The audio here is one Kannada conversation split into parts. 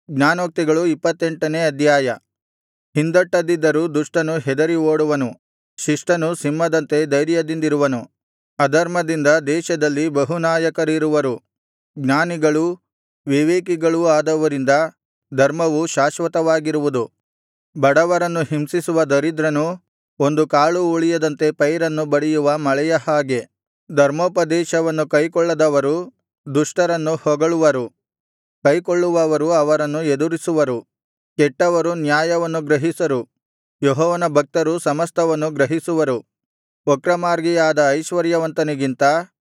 ಜ್ಞಾನೋಕ್ತಿಗಳು ಇಪ್ಪತ್ತೆಂಟನೇ ಅಧ್ಯಾಯ ಹಿಂದಟ್ಟದಿದ್ದರೂ ದುಷ್ಟನು ಹೆದರಿ ಓಡುವನು ಶಿಷ್ಟನು ಸಿಂಹದಂತೆ ಧೈರ್ಯದಿಂದಿರುವನು ಅಧರ್ಮದಿಂದ ದೇಶದಲ್ಲಿ ಬಹುನಾಯಕರಿರುವರು ಜ್ಞಾನಿಗಳೂ ವಿವೇಕಿಗಳೂ ಆದವರಿಂದ ಧರ್ಮವು ಶಾಶ್ವತವಾಗಿರುವುದು ಬಡವರನ್ನು ಹಿಂಸಿಸುವ ದರಿದ್ರನು ಒಂದು ಕಾಳೂ ಉಳಿಯದಂತೆ ಪೈರನ್ನು ಬಡಿಯುವ ಮಳೆಯ ಹಾಗೆ ಧರ್ಮೋಪದೇಶವನ್ನು ಕೈಕೊಳ್ಳದವರು ದುಷ್ಟರನ್ನು ಹೊಗಳುವರು ಕೈಕೊಳ್ಳುವವರು ಅವರನ್ನು ಎದುರಿಸುವರು ಕೆಟ್ಟವರು ನ್ಯಾಯವನ್ನು ಗ್ರಹಿಸರು ಯೆಹೋವನ ಭಕ್ತರು ಸಮಸ್ತವನ್ನು ಗ್ರಹಿಸುವರು ವಕ್ರಮಾರ್ಗಿಯಾದ ಐಶ್ವರ್ಯವಂತನಿಗಿಂತ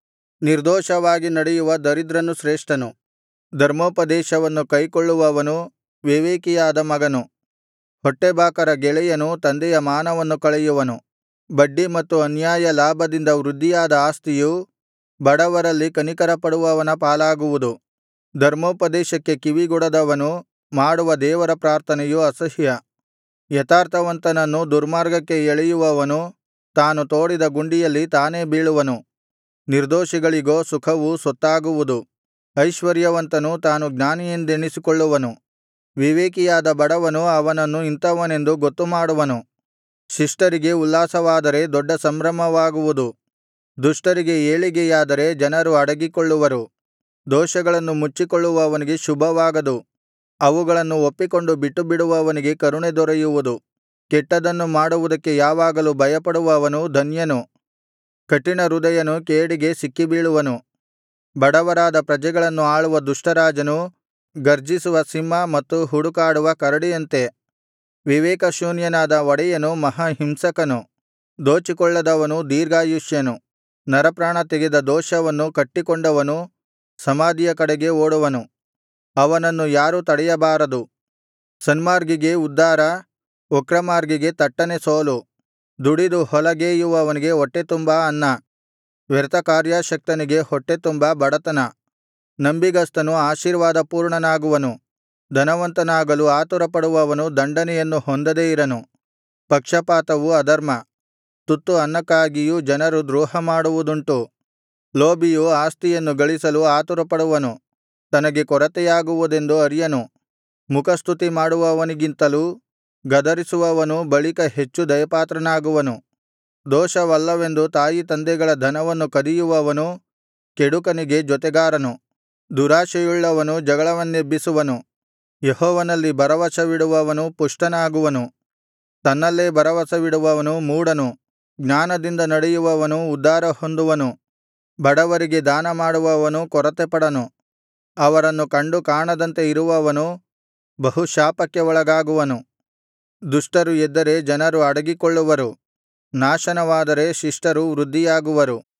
ನಿರ್ದೋಷವಾಗಿ ನಡೆಯುವ ದರಿದ್ರನು ಶ್ರೇಷ್ಠನು ಧರ್ಮೋಪದೇಶವನ್ನು ಕೈಕೊಳ್ಳುವವನು ವಿವೇಕಿಯಾದ ಮಗನು ಹೊಟ್ಟೆಬಾಕರ ಗೆಳೆಯನು ತಂದೆಯ ಮಾನವನ್ನು ಕಳೆಯುವನು ಬಡ್ಡಿ ಮತ್ತು ಅನ್ಯಾಯ ಲಾಭದಿಂದ ವೃದ್ಧಿಯಾದ ಆಸ್ತಿಯು ಬಡವರಲ್ಲಿ ಕನಿಕರಪಡುವವನ ಪಾಲಾಗುವುದು ಧರ್ಮೋಪದೇಶಕ್ಕೆ ಕಿವಿಗೊಡದವನು ಮಾಡುವ ದೇವರ ಪ್ರಾರ್ಥನೆಯು ಅಸಹ್ಯ ಯಥಾರ್ಥವಂತನನ್ನು ದುರ್ಮಾರ್ಗಕ್ಕೆ ಎಳೆಯುವವನು ತಾನು ತೋಡಿದ ಗುಂಡಿಯಲ್ಲಿ ತಾನೇ ಬೀಳುವನು ನಿರ್ದೋಷಿಗಳಿಗೋ ಸುಖವು ಸೊತ್ತಾಗುವುದು ಐಶ್ವರ್ಯವಂತನು ತಾನು ಜ್ಞಾನಿಯೆಂದೆಣಿಸಿಕೊಳ್ಳುವನು ವಿವೇಕಿಯಾದ ಬಡವನು ಅವನನ್ನು ಇಂಥವನೆಂದು ಗೊತ್ತುಮಾಡುವನು ಶಿಷ್ಟರಿಗೆ ಉಲ್ಲಾಸವಾದರೆ ದೊಡ್ಡ ಸಂಭ್ರಮವಾಗುವುದು ದುಷ್ಟರಿಗೆ ಏಳಿಗೆಯಾದರೆ ಜನರು ಅಡಗಿಕೊಳ್ಳುವರು ದೋಷಗಳನ್ನು ಮುಚ್ಚಿಕೊಳ್ಳುವವನಿಗೆ ಶುಭವಾಗದು ಅವುಗಳನ್ನು ಒಪ್ಪಿಕೊಂಡು ಬಿಟ್ಟುಬಿಡುವವನಿಗೆ ಕರುಣೆ ದೊರೆಯುವುದು ಕೆಟ್ಟದನ್ನು ಮಾಡುವುದಕ್ಕೆ ಯಾವಾಗಲೂ ಭಯಪಡುವವನು ಧನ್ಯನು ಕಠಿಣ ಹೃದಯನು ಕೇಡಿಗೆ ಸಿಕ್ಕಿಬೀಳುವನು ಬಡವರಾದ ಪ್ರಜೆಗಳನ್ನು ಆಳುವ ದುಷ್ಟರಾಜನು ಗರ್ಜಿಸುವ ಸಿಂಹ ಮತ್ತು ಹುಡುಕಾಡುವ ಕರಡಿಯಂತೆ ವಿವೇಕಶೂನ್ಯನಾದ ಒಡೆಯನು ಮಹಾಹಿಂಸಕನು ದೋಚಿಕೊಳ್ಳದವನು ದೀರ್ಘಾಯುಷ್ಯನು ನರಪ್ರಾಣ ತೆಗೆದ ದೋಷವನ್ನು ಕಟ್ಟಿಕೊಂಡವನು ಸಮಾಧಿಯ ಕಡೆಗೆ ಓಡುವನು ಅವನನ್ನು ಯಾರೂ ತಡೆಯಬಾರದು ಸನ್ಮಾರ್ಗಿಗೆ ಉದ್ಧಾರ ವಕ್ರಮಾರ್ಗಿಗೆ ತಟ್ಟನೆ ಸೋಲು ದುಡಿದು ಹೊಲಗೇಯುವವನಿಗೆ ಹೊಟ್ಟೆತುಂಬಾ ಅನ್ನ ವ್ಯರ್ಥಕಾರ್ಯಾಸಕ್ತನಿಗೆ ಹೊಟ್ಟೆತುಂಬಾ ಬಡತನ ನಂಬಿಗಸ್ತನು ಆಶೀರ್ವಾದಪೂರ್ಣನಾಗುವನು ಧನವಂತನಾಗಲು ಆತುರಪಡುವವನು ದಂಡನೆಯನ್ನು ಹೊಂದದೇ ಇರನು ಪಕ್ಷಪಾತವು ಅಧರ್ಮ ತುತ್ತು ಅನ್ನಕ್ಕಾಗಿಯೂ ಜನರು ದ್ರೋಹಮಾಡುವುದುಂಟು ಲೋಭಿಯು ಆಸ್ತಿಯನ್ನು ಗಳಿಸಲು ಆತುರಪಡುವನು ತನಗೆ ಕೊರತೆಯಾಗುವುದೆಂದು ಅರಿಯನು ಮುಖಸ್ತುತಿ ಮಾಡುವವನಿಗಿಂತಲೂ ಗದರಿಸುವವನು ಬಳಿಕ ಹೆಚ್ಚು ದಯಪಾತ್ರನಾಗುವನು ದೋಷವಲ್ಲವೆಂದು ತಾಯಿತಂದೆಗಳ ಧನವನ್ನು ಕದಿಯುವವನು ಕೆಡುಕನಿಗೆ ಜೊತೆಗಾರನು ದುರಾಶೆಯುಳ್ಳವನು ಜಗಳವನ್ನೆಬ್ಬಿಸುವನು ಯೆಹೋವನಲ್ಲಿ ಭರವಸವಿಡುವವನು ಪುಷ್ಟನಾಗುವನು ತನ್ನಲ್ಲೇ ಭರವಸವಿಡುವವನು ಮೂಢನು ಜ್ಞಾನದಿಂದ ನಡೆಯುವವನು ಉದ್ಧಾರ ಹೊಂದುವನು ಬಡವರಿಗೆ ದಾನಮಾಡುವವನು ಕೊರತೆಪಡನು ಅವರನ್ನು ಕಂಡು ಕಾಣದಂತೆ ಇರುವವನು ಬಹು ಶಾಪಕ್ಕೆ ಒಳಗಾಗುವನು ದುಷ್ಟರು ಎದ್ದರೆ ಜನರು ಅಡಗಿಕೊಳ್ಳುವರು ನಾಶನವಾದರೆ ಶಿಷ್ಟರು ವೃದ್ಧಿಯಾಗುವರು